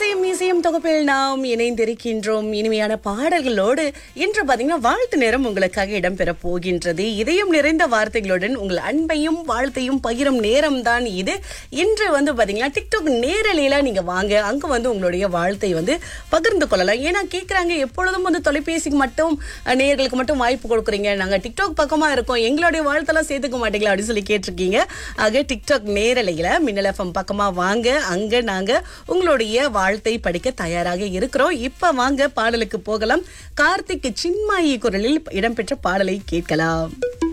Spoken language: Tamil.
இசையும் இசையும் தொகுப்பில் நாம் இணைந்திருக்கின்றோம் இனிமையான பாடல்களோடு இன்று பாத்தீங்கன்னா வாழ்த்து நேரம் உங்களுக்காக இடம்பெற போகின்றது இதயம் நிறைந்த வார்த்தைகளுடன் உங்கள் அன்பையும் வாழ்த்தையும் பகிரும் நேரம் தான் இது இன்று வந்து பாத்தீங்கன்னா டிக்டாக் நேரலையில நீங்க வாங்க அங்க வந்து உங்களுடைய வாழ்த்தை வந்து பகிர்ந்து கொள்ளலாம் ஏன்னா கேக்குறாங்க எப்பொழுதும் வந்து தொலைபேசிக்கு மட்டும் அஹ், நேயர்களுக்கு மட்டும் வாய்ப்பு கொடுக்குறீங்க நாங்க டிக்டாக் பக்கமா இருக்கோம் எங்களுடைய வாழ்த்தெல்லாம் சேர்த்துக்க மாட்டீங்களா அப்படின்னு சொல்லி கேட்டிருக்கீங்க ஆக டிக்டாக் நேரலையில மின்னல் எஃப்எம் பக்கமா வாங்க அங்க நாங்க உங்களுடைய வாழ்த்தை படிக்க தயாராக இருக்கிறோம் இப்ப வாங்க பாடலுக்கு போகலாம் கார்த்திக் சின்மாயி குரலில் இடம்பெற்ற பாடலை கேட்கலாம்